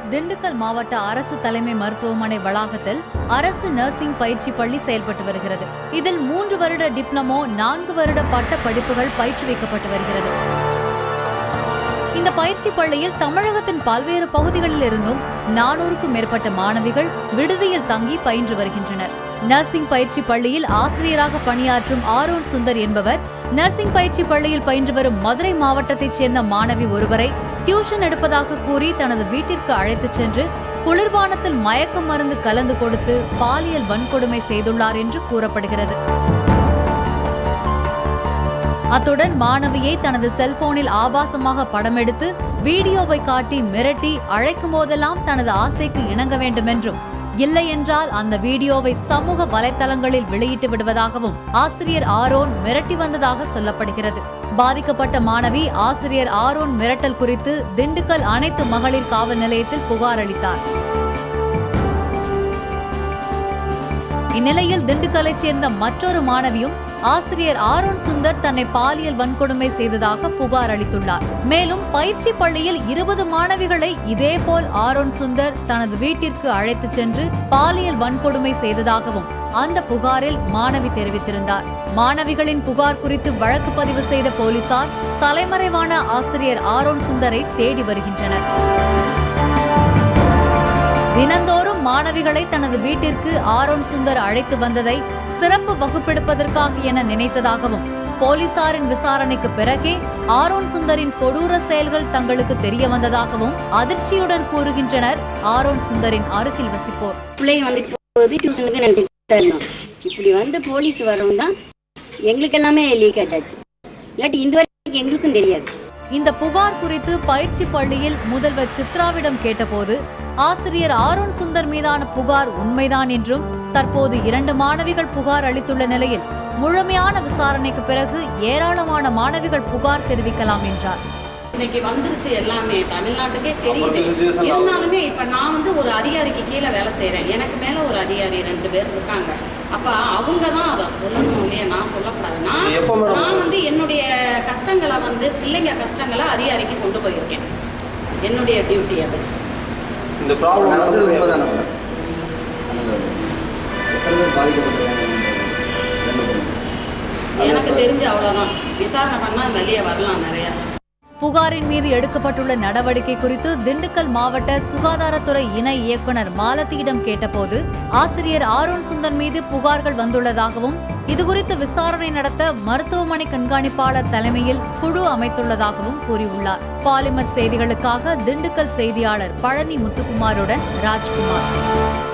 திண்டுக்கல் மாவட்ட அரசு தலைமை மருத்துவமனை வளாகத்தில் அரசு நர்சிங் பயிற்சி பள்ளி செயல்பட்டு வருகிறது இதில் மூன்று வருட டிப்ளமோ நான்கு வருட பட்ட படிப்புகள் பயிற்றுவிக்கப்பட்டு வருகிறது இந்த பயிற்சி பள்ளியில் தமிழகத்தின் பல்வேறு பகுதிகளில் இருந்தும் நானூறுக்கும் மேற்பட்ட மாணவிகள் விடுதியில் தங்கி பயின்று வருகின்றனர் நர்சிங் பயிற்சி பள்ளியில் ஆசிரியராக பணியாற்றும் ஆரோன் சுந்தர் என்பவர் நர்சிங் பயிற்சி பள்ளியில் பயின்று வரும் மதுரை மாவட்டத்தைச் சேர்ந்த மாணவி ஒருவரை டியூஷன் எடுப்பதாக கூறி தனது வீட்டிற்கு அழைத்துச் சென்று குளிர்பானத்தில் மயக்க மருந்து கலந்து கொடுத்து பாலியல் வன்கொடுமை செய்துள்ளார் என்று கூறப்படுகிறது அத்துடன் மாணவியை தனது செல்போனில் ஆபாசமாக படமெடுத்து வீடியோவை காட்டி மிரட்டி அழைக்கும் போதெல்லாம் தனது ஆசைக்கு இணங்க வேண்டும் என்றும் இல்லை என்றால் அந்த வீடியோவை சமூக வலைத்தளங்களில் வெளியிட்டு விடுவதாகவும் ஆசிரியர் ஆரோன் மிரட்டி வந்ததாக சொல்லப்படுகிறது பாதிக்கப்பட்ட மாணவி ஆசிரியர் ஆரோன் மிரட்டல் குறித்து திண்டுக்கல் அனைத்து மகளிர் காவல் நிலையத்தில் புகார் அளித்தார் இந்நிலையில் திண்டுக்கலைச் சேர்ந்த மற்றொரு மாணவியும் ஆசிரியர் ஆரோன் சுந்தர் தன்னை பாலியல் வன்கொடுமை செய்ததாக புகார் அளித்துள்ளார் மேலும் பயிற்சி பள்ளியில் இருபது மாணவிகளை இதேபோல் ஆரோன் சுந்தர் தனது வீட்டிற்கு அழைத்துச் சென்று பாலியல் வன்கொடுமை செய்ததாகவும் அந்த புகாரில் மாணவி தெரிவித்திருந்தார் மாணவிகளின் புகார் குறித்து வழக்கு பதிவு செய்த போலீசார் தலைமறைவான ஆசிரியர் ஆரோன் சுந்தரை தேடி வருகின்றனர் தினந்தோறும் மாணவிகளை தனது வீட்டிற்கு ஆரோன் சுந்தர் அழைத்து வந்ததை சிறப்பு வகுப்பெடுப்பதற்காக என நினைத்ததாகவும் போலீசாரின் விசாரணைக்கு பிறகே ஆரோன் சுந்தரின் கொடூர செயல்கள் தங்களுக்கு தெரிய வந்ததாகவும் அதிர்ச்சியுடன் கூறுகின்றனர் ஆரோன் சுந்தரின் அருகில் வசிப்போர் பிள்ளைங்க வந்துட்டு போகுது டியூஷனுக்கு நினச்சிட்டு தான் இருந்தோம் இப்படி வந்து போலீஸ் வரவும் தான் எங்களுக்கு எல்லாமே லீக் ஆச்சாச்சு இல்லாட்டி இந்த வரைக்கும் எங்களுக்கும் தெரியாது இந்த புகார் குறித்து பயிற்சி பள்ளியில் முதல்வர் சித்ராவிடம் கேட்டபோது ஆசிரியர் ஆரோன் சுந்தர் மீதான புகார் உண்மைதான் என்றும் தற்போது இரண்டு மாணவிகள் புகார் அளித்துள்ள நிலையில் முழுமையான விசாரணைக்கு பிறகு ஏராளமான மாணவிகள் புகார் தெரிவிக்கலாம் என்றார் இன்னைக்கு வந்துருச்சு எல்லாமே தமிழ்நாட்டுக்கே தெரியுது இருந்தாலுமே இப்ப நான் வந்து ஒரு அதிகாரிக்கு கீழே வேலை செய்றேன் எனக்கு மேல ஒரு அதிகாரி ரெண்டு பேர் இருக்காங்க அப்ப அவங்க தான் அதை சொல்லணும் இல்லையா நான் சொல்லக்கூடாது நான் எப்போ மேடம்? நான் வந்து என்னுடைய கஷ்டங்களை வந்து பிள்ளைங்க கஷ்டங்களை அதிகாரிக்கு கொண்டு போயிருக்கேன் என்னுடைய டியூட்டி அது இந்த ப்ராப்ளம் நடந்தது நடந்தது உண்மைதானே மேடம்? நடந்தது. எத்தனை பேர் பாதிக்கப்பட்டிருக்காங்க ரெண்டு பேரும். எனக்கு தெரிஞ்சு அவ்வளவுதான் விசாரணை பண்ணா வெளியே வரலாம் நிறைய புகாரின் மீது எடுக்கப்பட்டுள்ள நடவடிக்கை குறித்து திண்டுக்கல் மாவட்ட சுகாதாரத்துறை இணை இயக்குனர் மாலத்தியிடம் கேட்டபோது ஆசிரியர் ஆரோன் சுந்தர் மீது புகார்கள் வந்துள்ளதாகவும் இதுகுறித்து விசாரணை நடத்த மருத்துவமனை கண்காணிப்பாளர் தலைமையில் குழு அமைத்துள்ளதாகவும் கூறியுள்ளார் பாலிமர் செய்திகளுக்காக திண்டுக்கல் செய்தியாளர் பழனி முத்துக்குமாருடன் ராஜ்குமார்